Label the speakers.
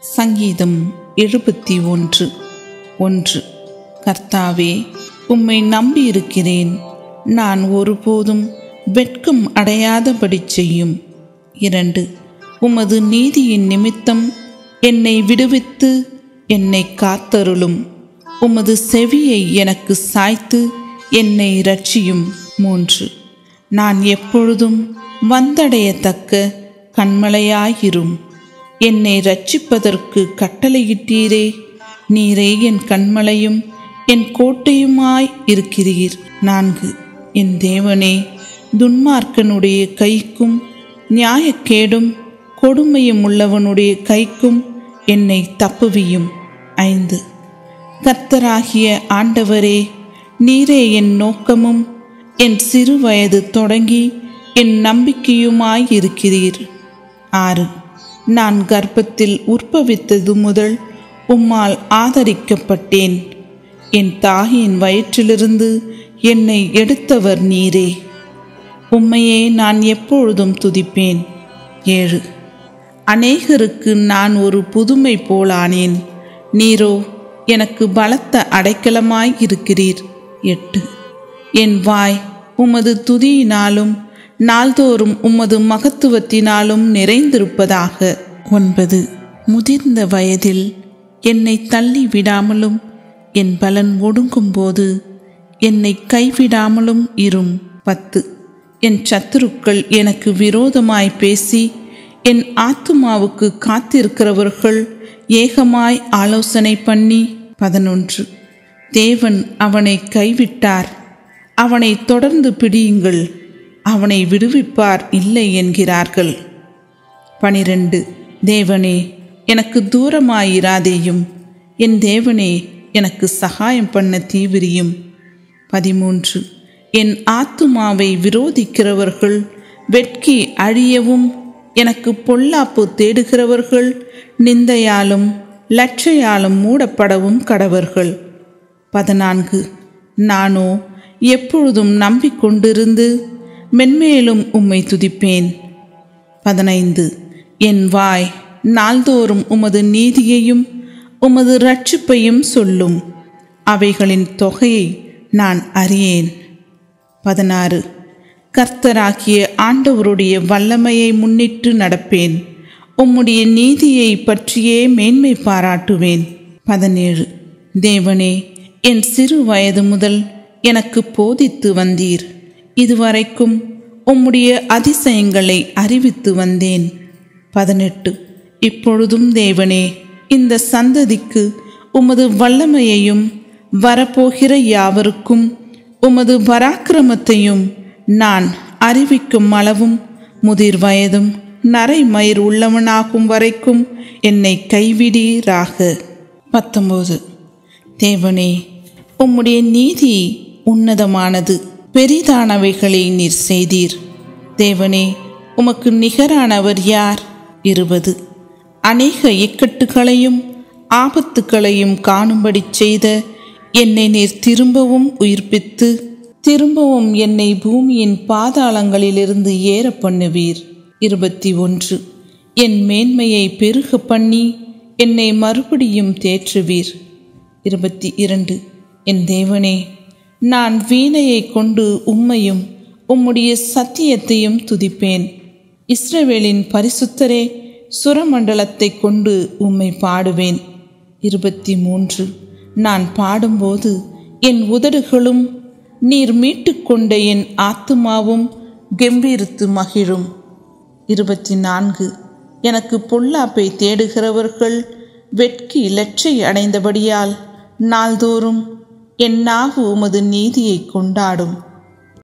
Speaker 1: சங்கீதம் எழுபத்தி ஒன்று ஒன்று கர்த்தாவே உம்மை நம்பியிருக்கிறேன் நான் ஒருபோதும் வெட்கம் அடையாதபடி செய்யும் இரண்டு உமது நீதியின் நிமித்தம் என்னை விடுவித்து என்னை காத்தருளும் உமது செவியை எனக்கு சாய்த்து என்னை இரட்சியும் மூன்று நான் எப்பொழுதும் வந்தடையத்தக்க கண்மலையாயிரும் என்னை ரட்சிப்பதற்கு கட்டளையிட்டீரே நீரே என் கண்மலையும் என் கோட்டையுமாய் இருக்கிறீர் நான்கு என் தேவனே துன்மார்க்கனுடைய கைக்கும் நியாயக்கேடும் கொடுமையும் உள்ளவனுடைய கைக்கும் என்னை தப்புவியும் ஐந்து கர்த்தராகிய ஆண்டவரே நீரே என் நோக்கமும் என் சிறு வயது தொடங்கி என் நம்பிக்கையுமாயிருக்கிறீர் ஆறு நான் கர்ப்பத்தில் உற்பவித்தது முதல் உம்மால் ஆதரிக்கப்பட்டேன் என் தாயின் வயிற்றிலிருந்து என்னை எடுத்தவர் நீரே உம்மையே நான் எப்பொழுதும் துதிப்பேன் ஏழு அநேகருக்கு நான் ஒரு புதுமை போலானேன் நீரோ எனக்கு பலத்த அடைக்கலமாய் இருக்கிறீர் எட்டு என் வாய் உமது துதியினாலும் நாள்தோறும் உமது மகத்துவத்தினாலும் நிறைந்திருப்பதாக ஒன்பது முதிர்ந்த வயதில் என்னை தள்ளி விடாமலும் என் பலன் ஒடுங்கும்போது என்னை கைவிடாமலும் இரும் பத்து என் சத்துருக்கள் எனக்கு விரோதமாய் பேசி என் ஆத்துமாவுக்கு காத்திருக்கிறவர்கள் ஏகமாய் ஆலோசனை பண்ணி பதினொன்று தேவன் அவனை கைவிட்டார் அவனை தொடர்ந்து பிடியுங்கள் அவனை விடுவிப்பார் இல்லை என்கிறார்கள் பனிரெண்டு தேவனே எனக்கு தூரமாயிராதேயும் என் தேவனே எனக்கு சகாயம் பண்ண தீவிரியும் பதிமூன்று என் ஆத்துமாவை விரோதிக்கிறவர்கள் வெட்கி அழியவும் எனக்கு பொல்லாப்பு தேடுகிறவர்கள் நிந்தையாலும் லட்சையாலும் மூடப்படவும் கடவர்கள் பதினான்கு நானோ எப்பொழுதும் நம்பிக்கொண்டிருந்து மென்மேலும் உம்மை துதிப்பேன் பதினைந்து என் வாய் நாள்தோறும் உமது நீதியையும் உமது ரட்சிப்பையும் சொல்லும் அவைகளின் தொகையை நான் அறியேன் பதினாறு கர்த்தராகிய ஆண்டவருடைய வல்லமையை முன்னிட்டு நடப்பேன் உம்முடைய நீதியை பற்றியே மேன்மை பாராட்டுவேன் பதினேழு தேவனே என் சிறு வயது முதல் எனக்கு போதித்து வந்தீர் இதுவரைக்கும் உம்முடைய அதிசயங்களை அறிவித்து வந்தேன் பதினெட்டு இப்பொழுதும் தேவனே இந்த சந்ததிக்கு உமது வல்லமையையும் வரப்போகிற யாவருக்கும் உமது பராக்கிரமத்தையும் நான் அறிவிக்கும் அளவும் முதிர் வயதும் நரைமயிர் உள்ளவனாகும் வரைக்கும் என்னை கைவிடீராக பத்தொம்போது தேவனே உம்முடைய நீதி உன்னதமானது பெரிதானவைகளை நீர் செய்தீர் தேவனே உமக்கு நிகரானவர் யார் இருபது அநேக இக்கட்டுகளையும் ஆபத்துகளையும் காணும்படி செய்த என்னை நீர் திரும்பவும் உயிர்ப்பித்து திரும்பவும் என்னை பூமியின் பாதாளங்களிலிருந்து ஏற பண்ணுவீர் இருபத்தி ஒன்று என் மேன்மையை பெருக பண்ணி என்னை மறுபடியும் தேற்றுவீர் இருபத்தி இரண்டு என் தேவனே நான் வீணையை கொண்டு உம்மையும் உம்முடைய சத்தியத்தையும் துதிப்பேன் இஸ்ரவேலின் பரிசுத்தரே சுரமண்டலத்தை கொண்டு உம்மை பாடுவேன் இருபத்தி மூன்று நான் பாடும்போது என் உதடுகளும் நீர் மீட்டுக்கொண்ட என் ஆத்துமாவும் கெம்பீரித்து மகிழும் இருபத்தி நான்கு எனக்கு பொல்லாப்பை தேடுகிறவர்கள் வெட்கி லட்சை அடைந்தபடியால் நாள்தோறும் என் நாவு உமது நீதியை கொண்டாடும்